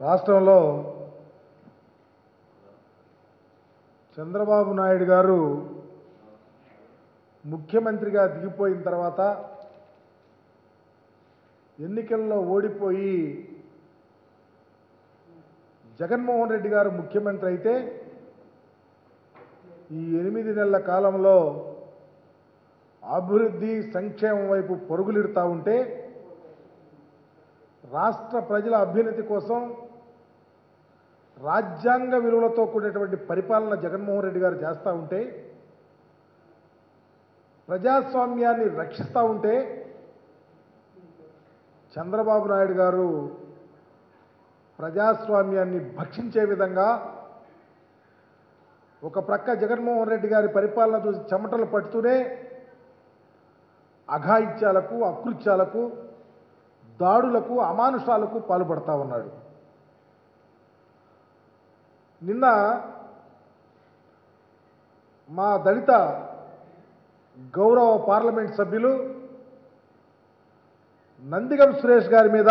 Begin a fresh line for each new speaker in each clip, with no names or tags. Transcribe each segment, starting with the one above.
రాష్ట్రంలో చంద్రబాబు నాయుడు గారు ముఖ్యమంత్రిగా దిగిపోయిన తర్వాత ఎన్నికల్లో ఓడిపోయి జగన్మోహన్ రెడ్డి గారు ముఖ్యమంత్రి అయితే ఈ ఎనిమిది నెలల కాలంలో అభివృద్ధి సంక్షేమం వైపు పరుగులిడుతూ ఉంటే రాష్ట్ర ప్రజల అభ్యున్నతి కోసం రాజ్యాంగ విలువలతో కూడినటువంటి పరిపాలన జగన్మోహన్ రెడ్డి గారు చేస్తూ ఉంటే ప్రజాస్వామ్యాన్ని రక్షిస్తూ ఉంటే చంద్రబాబు నాయుడు గారు ప్రజాస్వామ్యాన్ని భక్షించే విధంగా ఒక ప్రక్క జగన్మోహన్ రెడ్డి గారి పరిపాలన చూసి చెమటలు పడుతూనే అఘాయిత్యాలకు అకృత్యాలకు దాడులకు అమానుషాలకు పాల్పడతా ఉన్నాడు నిన్న మా దళిత గౌరవ పార్లమెంట్ సభ్యులు నందిగం సురేష్ గారి మీద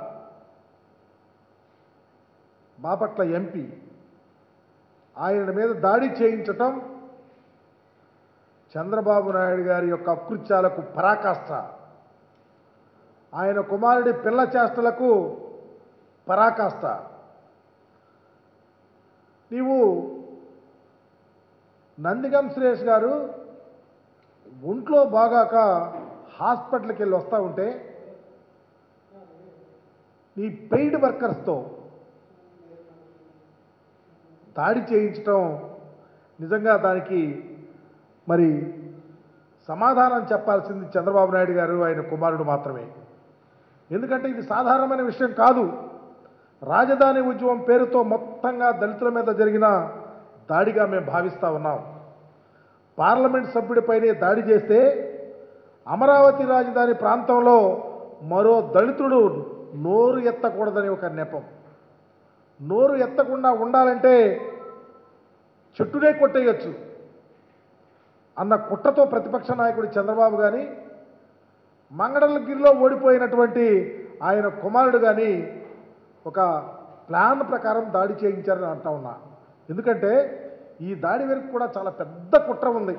బాపట్ల ఎంపీ ఆయన మీద దాడి చేయించటం చంద్రబాబు నాయుడు గారి యొక్క అకృత్యాలకు పరాకాష్ట ఆయన కుమారుడి పిల్ల చేష్టలకు పరాకాష్ట నీవు నందిగం సురేష్ గారు ఒంట్లో బాగాక హాస్పిటల్కి వెళ్ళి వస్తూ ఉంటే నీ పెయిడ్ వర్కర్స్తో దాడి చేయించటం నిజంగా దానికి మరి సమాధానం చెప్పాల్సింది చంద్రబాబు నాయుడు గారు ఆయన కుమారుడు మాత్రమే ఎందుకంటే ఇది సాధారణమైన విషయం కాదు రాజధాని ఉద్యమం పేరుతో మొత్తంగా దళితుల మీద జరిగిన దాడిగా మేము భావిస్తూ ఉన్నాం పార్లమెంట్ సభ్యుడిపైనే దాడి చేస్తే అమరావతి రాజధాని ప్రాంతంలో మరో దళితుడు నోరు ఎత్తకూడదని ఒక నెపం నోరు ఎత్తకుండా ఉండాలంటే చెట్టునే కొట్టేయచ్చు అన్న కుట్రతో ప్రతిపక్ష నాయకుడు చంద్రబాబు కానీ మంగళగిరిలో ఓడిపోయినటువంటి ఆయన కుమారుడు కానీ ఒక ప్లాన్ ప్రకారం దాడి చేయించారని అంటా ఉన్నా ఎందుకంటే ఈ దాడి వెనుక కూడా చాలా పెద్ద కుట్ర ఉంది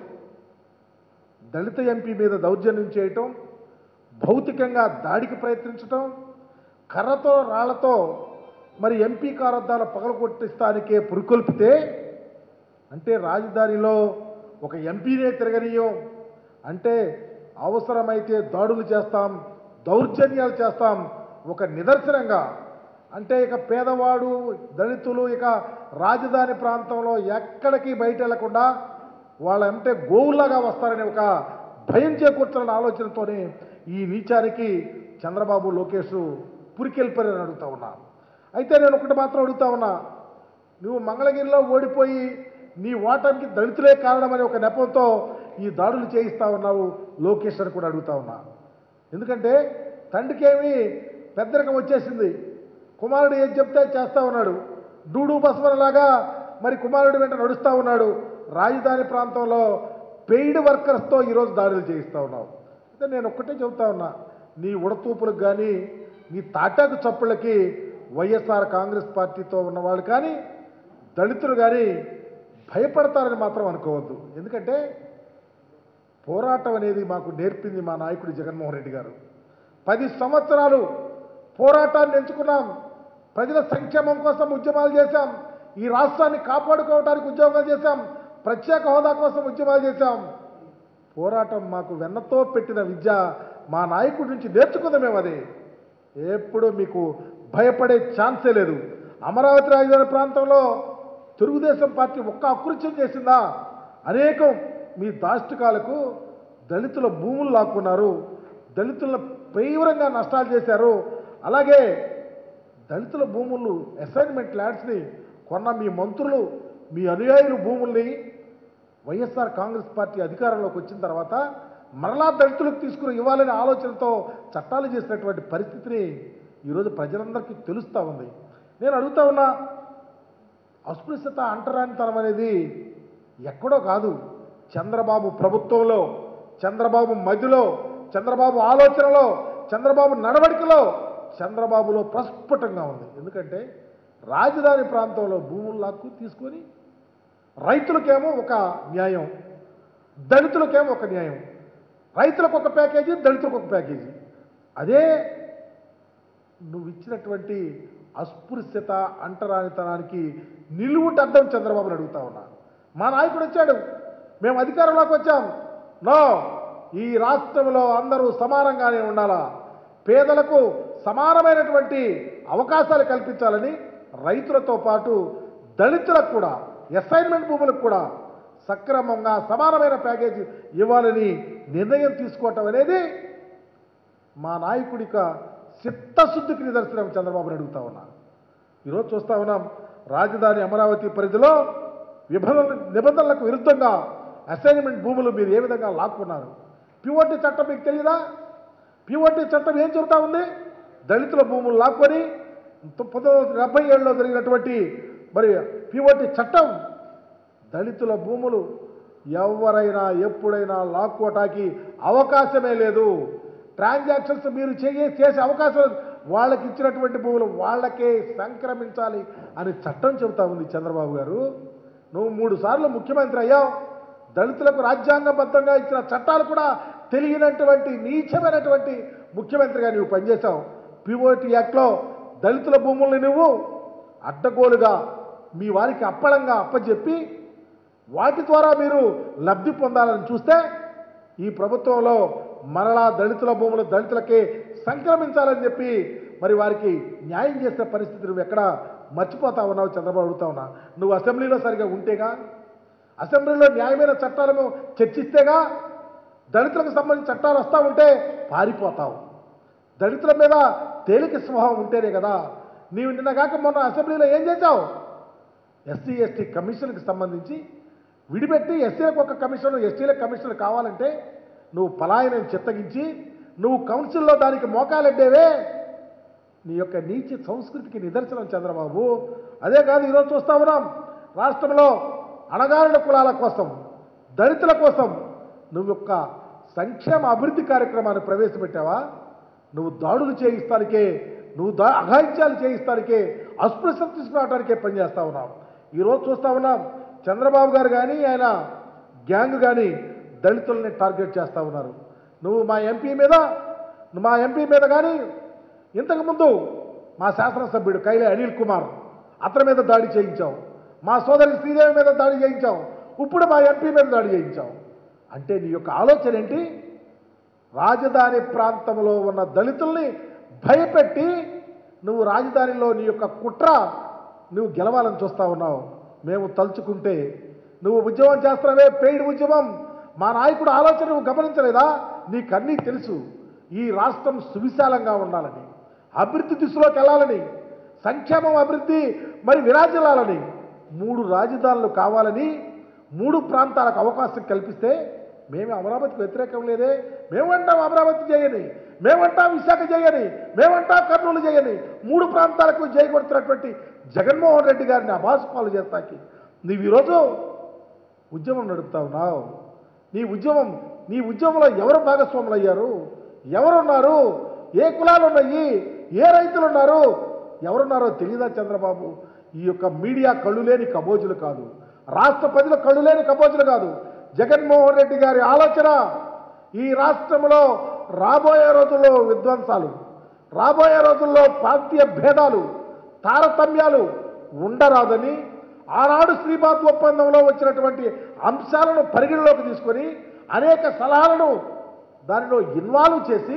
దళిత ఎంపీ మీద దౌర్జన్యం చేయటం భౌతికంగా దాడికి ప్రయత్నించటం కర్రతో రాళ్లతో మరి ఎంపీ కారద్దాల పగలగొట్టిస్తానికే పురుకొల్పితే అంటే రాజధానిలో ఒక ఎంపీనే తిరగనీయం అంటే అవసరమైతే దాడులు చేస్తాం దౌర్జన్యాలు చేస్తాం ఒక నిదర్శనంగా అంటే ఇక పేదవాడు దళితులు ఇక రాజధాని ప్రాంతంలో ఎక్కడికి బయట వెళ్లకుండా వాళ్ళ అంటే గోవుల్లాగా వస్తారనే ఒక భయం చేకూర్చాలనే ఆలోచనతోనే ఈ నీచానికి చంద్రబాబు లోకేష్ పురికెళ్ళిపోయారని అడుగుతా ఉన్నా అయితే నేను ఒకటి మాత్రం అడుగుతా ఉన్నా నువ్వు మంగళగిరిలో ఓడిపోయి నీ ఓటమికి దళితులే కారణమని ఒక నెపంతో ఈ దాడులు చేయిస్తా ఉన్నావు లోకేష్ అని కూడా అడుగుతా ఉన్నా ఎందుకంటే తండ్రికేమి పెద్దరికం వచ్చేసింది కుమారుడు ఏం చెప్తే చేస్తా ఉన్నాడు డూడు బసవనలాగా మరి కుమారుడు వెంట నడుస్తూ ఉన్నాడు రాజధాని ప్రాంతంలో పెయిడ్ వర్కర్స్తో ఈరోజు దాడులు చేయిస్తా ఉన్నావు అయితే నేను ఒక్కటే చెబుతా ఉన్నా నీ ఉడతూపులకు కానీ నీ తాటాకు చప్పుళ్ళకి వైఎస్ఆర్ కాంగ్రెస్ పార్టీతో ఉన్నవాళ్ళు కానీ దళితులు కానీ భయపడతారని మాత్రం అనుకోవద్దు ఎందుకంటే పోరాటం అనేది మాకు నేర్పింది మా నాయకుడు జగన్మోహన్ రెడ్డి గారు పది సంవత్సరాలు పోరాటాన్ని ఎంచుకున్నాం ప్రజల సంక్షేమం కోసం ఉద్యమాలు చేశాం ఈ రాష్ట్రాన్ని కాపాడుకోవడానికి ఉద్యోగాలు చేశాం ప్రత్యేక హోదా కోసం ఉద్యమాలు చేశాం పోరాటం మాకు వెన్నతో పెట్టిన విద్య మా నాయకుడి నుంచి నేర్చుకుందాం మేము అది ఎప్పుడు మీకు భయపడే ఛాన్సే లేదు అమరావతి రాజధాని ప్రాంతంలో తెలుగుదేశం పార్టీ ఒక్క అకృత్యం చేసిందా అనేకం మీ దాష్టికాలకు దళితుల భూములు లాక్కున్నారు దళితుల తీవ్రంగా నష్టాలు చేశారు అలాగే దళితుల భూములు అసైన్మెంట్ ల్యాండ్స్ని కొన్న మీ మంత్రులు మీ అనుయాయులు భూముల్ని వైఎస్ఆర్ కాంగ్రెస్ పార్టీ అధికారంలోకి వచ్చిన తర్వాత మరలా దళితులకు తీసుకుని ఇవ్వాలనే ఆలోచనతో చట్టాలు చేసినటువంటి పరిస్థితిని ఈరోజు ప్రజలందరికీ తెలుస్తూ ఉంది నేను అడుగుతా ఉన్నా అస్పృశ్యత అంటరానితనం అనేది ఎక్కడో కాదు చంద్రబాబు ప్రభుత్వంలో చంద్రబాబు మధ్యలో చంద్రబాబు ఆలోచనలో చంద్రబాబు నడవడికలో చంద్రబాబులో ప్రస్ఫుటంగా ఉంది ఎందుకంటే రాజధాని ప్రాంతంలో భూములు లాక్కు తీసుకొని రైతులకేమో ఒక న్యాయం దళితులకేమో ఒక న్యాయం రైతులకు ఒక ప్యాకేజీ దళితులకు ఒక ప్యాకేజీ అదే నువ్వు ఇచ్చినటువంటి అస్పృశ్యత అంటరానితనానికి నిలువుటద్దం చంద్రబాబుని అడుగుతా ఉన్నా మా నాయకుడు వచ్చాడు మేము అధికారంలోకి వచ్చాం నో ఈ రాష్ట్రంలో అందరూ సమానంగానే ఉండాలా పేదలకు సమానమైనటువంటి అవకాశాలు కల్పించాలని రైతులతో పాటు దళితులకు కూడా అసైన్మెంట్ భూములకు కూడా సక్రమంగా సమానమైన ప్యాకేజీ ఇవ్వాలని నిర్ణయం తీసుకోవటం అనేది మా నాయకుడిక చిత్తశుద్ధికి నిదర్శనం చంద్రబాబుని అడుగుతా ఉన్నా ఈరోజు చూస్తా ఉన్నాం రాజధాని అమరావతి పరిధిలో విభజన నిబంధనలకు విరుద్ధంగా అసైన్మెంట్ భూములు మీరు ఏ విధంగా లాక్కున్నారు పిఓటి చట్టం మీకు తెలియదా పిఓటి చట్టం ఏం చెబుతా ఉంది దళితుల భూములు లాక్కొని పంతొమ్మిది వందల డెబ్బై ఏడులో జరిగినటువంటి మరి పిఓటి చట్టం దళితుల భూములు ఎవరైనా ఎప్పుడైనా లాక్కోటానికి అవకాశమే లేదు ట్రాన్సాక్షన్స్ మీరు చేయ చేసే అవకాశం లేదు. వాళ్ళకి ఇచ్చినటువంటి భూములు వాళ్ళకే సంక్రమించాలి అని చట్టం చెబుతా ఉంది చంద్రబాబు గారు నువ్వు మూడు సార్లు ముఖ్యమంత్రి అయ్యావు దళితులకు రాజ్యాంగబద్ధంగా ఇచ్చిన చట్టాలు కూడా తెలియనటువంటి నీచమైనటువంటి ముఖ్యమంత్రిగా నువ్వు పనిచేశావు పిఓటి యాక్ట్లో దళితుల భూముల్ని నువ్వు అడ్డగోలుగా మీ వారికి అప్పళంగా అప్పచెప్పి వాటి ద్వారా మీరు లబ్ధి పొందాలని చూస్తే ఈ ప్రభుత్వంలో మరలా దళితుల భూములు దళితులకే సంక్రమించాలని చెప్పి మరి వారికి న్యాయం చేసే పరిస్థితి నువ్వు ఎక్కడ మర్చిపోతా ఉన్నావు చంద్రబాబు అడుగుతా ఉన్నా నువ్వు అసెంబ్లీలో సరిగా ఉంటేగా అసెంబ్లీలో న్యాయమైన చట్టాలను చర్చిస్తేగా దళితులకు సంబంధించిన చట్టాలు వస్తూ ఉంటే పారిపోతావు దళితుల మీద తేలిక స్వభావం ఉంటేనే కదా నీవు నిన్న కాక మొన్న అసెంబ్లీలో ఏం చేశావు ఎస్సీ ఎస్టీ కమిషన్కి సంబంధించి విడిపెట్టి ఎస్సీలకు ఒక కమిషన్ ఎస్టీలకు కమిషన్ కావాలంటే నువ్వు పలాయనం చిత్తగించి నువ్వు కౌన్సిల్లో దానికి మోకాలెడ్డేవే నీ యొక్క నీచ సంస్కృతికి నిదర్శనం చంద్రబాబు అదే కాదు ఈరోజు చూస్తా ఉన్నాం రాష్ట్రంలో అణగారిన కులాల కోసం దళితుల కోసం నువ్వు యొక్క సంక్షేమ అభివృద్ధి కార్యక్రమాన్ని ప్రవేశపెట్టావా నువ్వు దాడులు చేయిస్తానికే నువ్వు దా అఘాయిత్యాలు చేయిస్తానికే అస్పృశ్యత తీసుకురావడానికే పనిచేస్తా ఉన్నావు ఈరోజు చూస్తా ఉన్నాం చంద్రబాబు గారు కానీ ఆయన గ్యాంగ్ కానీ దళితుల్ని టార్గెట్ చేస్తూ ఉన్నారు నువ్వు మా ఎంపీ మీద మా ఎంపీ మీద కానీ ఇంతకుముందు మా శాసనసభ్యుడు కైలే అనిల్ కుమార్ అతని మీద దాడి చేయించావు మా సోదరి శ్రీదేవి మీద దాడి చేయించావు ఇప్పుడు మా ఎంపీ మీద దాడి చేయించావు అంటే నీ యొక్క ఆలోచన ఏంటి రాజధాని ప్రాంతంలో ఉన్న దళితుల్ని భయపెట్టి నువ్వు రాజధానిలో నీ యొక్క కుట్ర నువ్వు గెలవాలని చూస్తా ఉన్నావు మేము తలుచుకుంటే నువ్వు ఉద్యమం చేస్తున్నావే పెయిడ్ ఉద్యమం మా నాయకుడు ఆలోచన నువ్వు గమనించలేదా నీకన్నీ తెలుసు ఈ రాష్ట్రం సువిశాలంగా ఉండాలని అభివృద్ధి దిశలోకి వెళ్ళాలని సంక్షేమం అభివృద్ధి మరి విరాజిల్లాలని మూడు రాజధానులు కావాలని మూడు ప్రాంతాలకు అవకాశం కల్పిస్తే మేము అమరావతికి వ్యతిరేకం లేదే మేమంటాం అమరావతి చేయని మేమంటాం విశాఖ చేయని మేమంటాం కర్నూలు చేయని మూడు ప్రాంతాలకు చేయగొడుతున్నటువంటి జగన్మోహన్ రెడ్డి గారిని అభాసుపాలు చేస్తాకి నీవు ఈరోజు ఉద్యమం నడుపుతా ఉన్నావు నీ ఉద్యమం నీ ఉద్యమంలో ఎవరు భాగస్వాములు అయ్యారు ఎవరున్నారు ఏ కులాలు ఉన్నాయి ఏ రైతులు ఉన్నారు ఎవరున్నారో తెలియదా చంద్రబాబు ఈ యొక్క మీడియా కళ్ళు లేని కబోజులు కాదు రాష్ట్ర ప్రజల కళ్ళు లేని కబోజులు కాదు జగన్మోహన్ రెడ్డి గారి ఆలోచన ఈ రాష్ట్రంలో రాబోయే రోజుల్లో విధ్వంసాలు రాబోయే రోజుల్లో ప్రాంతీయ భేదాలు తారతమ్యాలు ఉండరాదని ఆనాడు శ్రీపాద్ ఒప్పందంలో వచ్చినటువంటి అంశాలను పరిగణలోకి తీసుకొని అనేక సలహాలను దానిలో ఇన్వాల్వ్ చేసి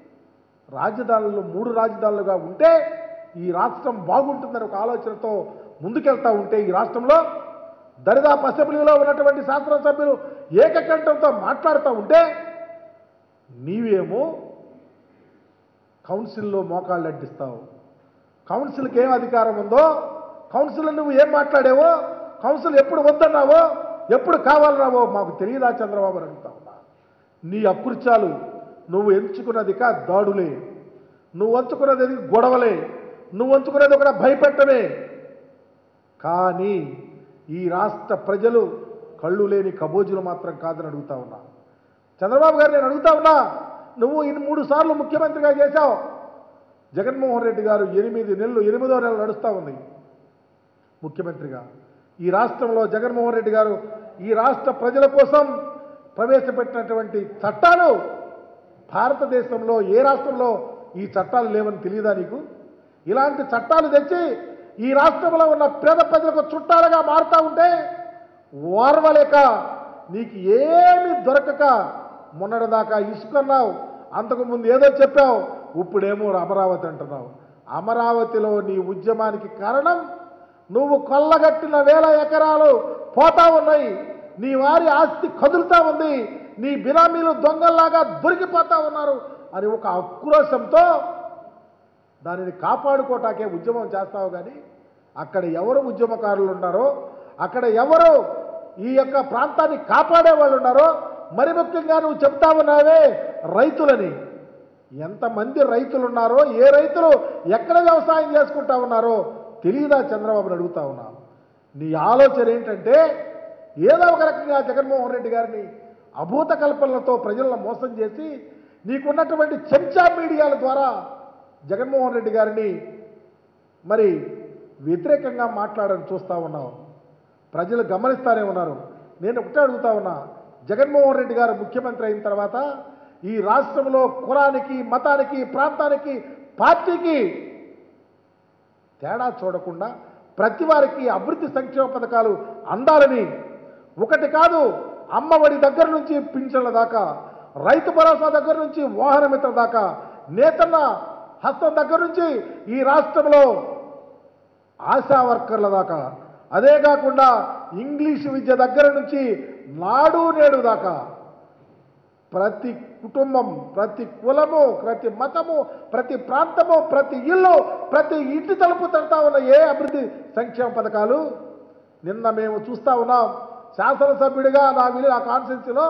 రాజధానులు మూడు రాజధానులుగా ఉంటే ఈ రాష్ట్రం బాగుంటుందని ఒక ఆలోచనతో ముందుకెళ్తా ఉంటే ఈ రాష్ట్రంలో దరిదాపు అసెంబ్లీలో ఉన్నటువంటి శాసనసభ్యులు ఏకకంఠంతో మాట్లాడుతూ ఉంటే నీవేమో కౌన్సిల్లో మోకాళ్ళు అడ్డిస్తావు కౌన్సిల్కి ఏం అధికారం ఉందో కౌన్సిల్ నువ్వు ఏం మాట్లాడావో కౌన్సిల్ ఎప్పుడు వద్దన్నావో ఎప్పుడు కావాలన్నావో మాకు తెలియదా చంద్రబాబు అని అడుగుతా ఉన్నా నీ అకృత్యాలు నువ్వు ఎంచుకున్నది కా దాడులే నువ్వు ఎంచుకున్నది గొడవలే నువ్వు ఎంచుకున్నది ఒక భయపెట్టమే కానీ ఈ రాష్ట్ర ప్రజలు కళ్ళు లేని కబోజులు మాత్రం కాదని అడుగుతా ఉన్నా చంద్రబాబు గారు నేను అడుగుతా ఉన్నా నువ్వు ఇన్ని మూడు సార్లు ముఖ్యమంత్రిగా చేశావు జగన్మోహన్ రెడ్డి గారు ఎనిమిది నెలలు ఎనిమిదో నెలలు నడుస్తూ ఉంది ముఖ్యమంత్రిగా ఈ రాష్ట్రంలో జగన్మోహన్ రెడ్డి గారు ఈ రాష్ట్ర ప్రజల కోసం ప్రవేశపెట్టినటువంటి చట్టాలు భారతదేశంలో ఏ రాష్ట్రంలో ఈ చట్టాలు లేవని తెలియదా నీకు ఇలాంటి చట్టాలు తెచ్చి ఈ రాష్ట్రంలో ఉన్న పేద ప్రజలకు చుట్టాలుగా మారుతా ఉంటే ఓర్వలేక నీకు ఏమి దొరకక మొన్నటిదాకా ఇసుకన్నావు అంతకుముందు ఏదో చెప్పావు ఇప్పుడేమో అమరావతి అంటున్నావు అమరావతిలో నీ ఉద్యమానికి కారణం నువ్వు కొల్లగట్టిన వేల ఎకరాలు పోతా ఉన్నాయి నీ వారి ఆస్తి కదులుతా ఉంది నీ బినామీలు దొంగల్లాగా దొరికిపోతా ఉన్నారు అని ఒక ఆక్రోశంతో దానిని కాపాడుకోటాకే ఉద్యమం చేస్తావు కానీ అక్కడ ఎవరు ఉద్యమకారులు ఉన్నారో అక్కడ ఎవరు ఈ యొక్క ప్రాంతాన్ని కాపాడే వాళ్ళు ఉన్నారో మరి ముఖ్యంగా నువ్వు చెప్తా ఉన్నావే రైతులని ఎంతమంది రైతులు ఉన్నారో ఏ రైతులు ఎక్కడ వ్యవసాయం చేసుకుంటా ఉన్నారో తెలియదా చంద్రబాబుని అడుగుతా ఉన్నా నీ ఆలోచన ఏంటంటే ఏదో ఒక రకంగా జగన్మోహన్ రెడ్డి గారిని అభూత కల్పనలతో ప్రజలను మోసం చేసి నీకున్నటువంటి చెంచా మీడియాల ద్వారా జగన్మోహన్ రెడ్డి గారిని మరి వ్యతిరేకంగా మాట్లాడని చూస్తూ ఉన్నాం ప్రజలు గమనిస్తానే ఉన్నారు నేను ఒకటే అడుగుతా ఉన్నా జగన్మోహన్ రెడ్డి గారు ముఖ్యమంత్రి అయిన తర్వాత ఈ రాష్ట్రంలో కులానికి మతానికి ప్రాంతానికి పార్టీకి తేడా చూడకుండా ప్రతి వారికి అభివృద్ధి సంక్షేమ పథకాలు అందాలని ఒకటి కాదు అమ్మఒడి దగ్గర నుంచి పింఛన్ల దాకా రైతు భరోసా దగ్గర నుంచి వాహన మిత్ర దాకా నేతన్న హస్తం దగ్గర నుంచి ఈ రాష్ట్రంలో ఆశా వర్కర్ల దాకా అదే కాకుండా ఇంగ్లీష్ విద్య దగ్గర నుంచి నాడు నేడు దాకా ప్రతి కుటుంబం ప్రతి కులము ప్రతి మతము ప్రతి ప్రాంతము ప్రతి ఇల్లు ప్రతి ఇంటి తలుపు తడతా ఉన్న ఏ అభివృద్ధి సంక్షేమ పథకాలు నిన్న మేము చూస్తా ఉన్నాం శాసనసభ్యుడిగా నా విలు ఆ కాన్స్టిట్యూన్సీలో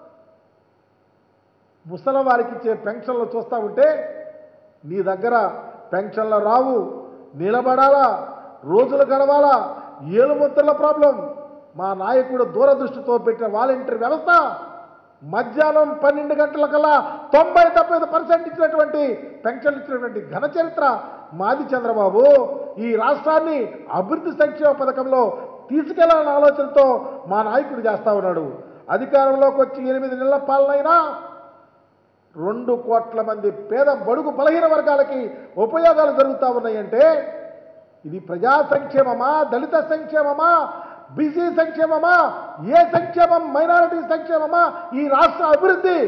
ముసలి వారికి ఇచ్చే పెన్షన్లు చూస్తూ ఉంటే నీ దగ్గర పెన్షన్లు రావు నిలబడాలా రోజులు గడవాలా ఏలుముద్రల ప్రాబ్లం మా నాయకుడు దూరదృష్టితో పెట్టిన వాలంటీర్ వ్యవస్థ మధ్యాహ్నం పన్నెండు గంటలకల్లా తొంభై తొంభై పర్సెంట్ ఇచ్చినటువంటి పెన్షన్లు ఇచ్చినటువంటి ఘన చరిత్ర మాది చంద్రబాబు ఈ రాష్ట్రాన్ని అభివృద్ధి సంక్షేమ పథకంలో తీసుకెళ్లాలన్న ఆలోచనతో మా నాయకుడు చేస్తా ఉన్నాడు అధికారంలోకి వచ్చి ఎనిమిది నెలల పాలనైనా రెండు కోట్ల మంది పేద బడుగు బలహీన వర్గాలకి ఉపయోగాలు జరుగుతూ ఉన్నాయంటే ఇది ప్రజా సంక్షేమమా దళిత సంక్షేమమా బీసీ సంక్షేమమా ఏ సంక్షేమం మైనారిటీ సంక్షేమమా ఈ రాష్ట్ర అభివృద్ధి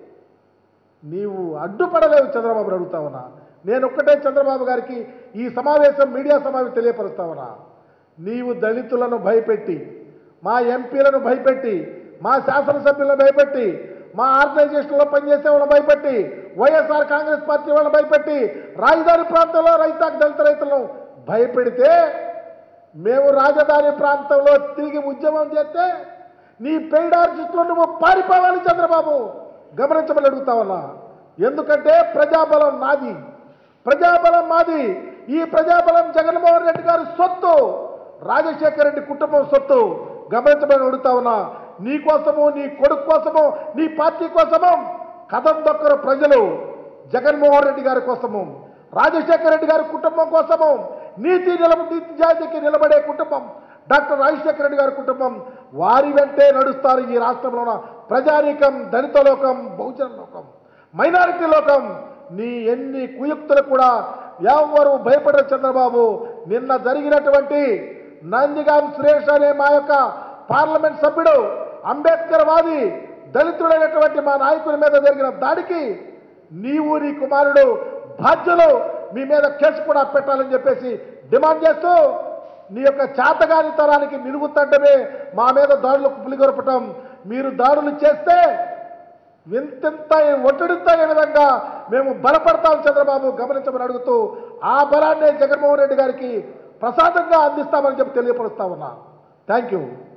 నీవు అడ్డుపడలేవు చంద్రబాబు అడుగుతా ఉన్నా నేను ఒక్కటే చంద్రబాబు గారికి ఈ సమావేశం మీడియా సమావేశం తెలియపరుస్తా ఉన్నా నీవు దళితులను భయపెట్టి మా ఎంపీలను భయపెట్టి మా శాసనసభ్యులను భయపెట్టి మా ఆర్గనైజేషన్లో పనిచేసే వాళ్ళని భయపెట్టి వైఎస్ఆర్ కాంగ్రెస్ పార్టీ వాళ్ళని భయపెట్టి రాజధాని ప్రాంతంలో రైతాకు దళిత రైతులను భయపెడితే మేము రాజధాని ప్రాంతంలో తిరిగి ఉద్యమం చేస్తే నీ పెయిడ్ ఆర్టిస్టులు నువ్వు పారిపోవాలి చంద్రబాబు గమనించమని అడుగుతా ఉన్నా ఎందుకంటే ప్రజాబలం నాది ప్రజాబలం మాది ఈ ప్రజాబలం జగన్మోహన్ రెడ్డి గారి సొత్తు రాజశేఖర రెడ్డి కుటుంబం సొత్తు గమనించమని అడుగుతా ఉన్నా నీ కోసము నీ కొడుకు కోసము నీ పార్టీ కోసము కథం దొక్కరు ప్రజలు జగన్మోహన్ రెడ్డి గారి కోసము రాజశేఖర రెడ్డి గారి కుటుంబం కోసము నీతి నిలబ నీతి జాతికి నిలబడే కుటుంబం డాక్టర్ రాజశేఖర రెడ్డి గారి కుటుంబం వారి వెంటే నడుస్తారు ఈ రాష్ట్రంలో ఉన్న ప్రజానీకం దళిత లోకం బహుజన లోకం మైనారిటీ లోకం నీ ఎన్ని కుయుక్తులు కూడా ఎవరు భయపడరు చంద్రబాబు నిన్న జరిగినటువంటి నందిగాం సురేష్ అనే మా యొక్క పార్లమెంట్ సభ్యుడు అంబేద్కర్ వాది దళితుడైనటువంటి మా నాయకుడి మీద జరిగిన దాడికి నీవు నీ కుమారుడు బాధ్యులు మీ మీద కేసు కూడా పెట్టాలని చెప్పేసి డిమాండ్ చేస్తూ నీ యొక్క చేతగాని తరానికి నిలుగుతంటమే మా మీద దాడులు పులిగొరపటం మీరు దాడులు చేస్తే వింతింత ఒట్టడితో ఏ విధంగా మేము బలపడతాం చంద్రబాబు గమనించమని అడుగుతూ ఆ బలాన్ని జగన్మోహన్ రెడ్డి గారికి ప్రసాదంగా అందిస్తామని చెప్పి తెలియపరుస్తా ఉన్నా థ్యాంక్ యూ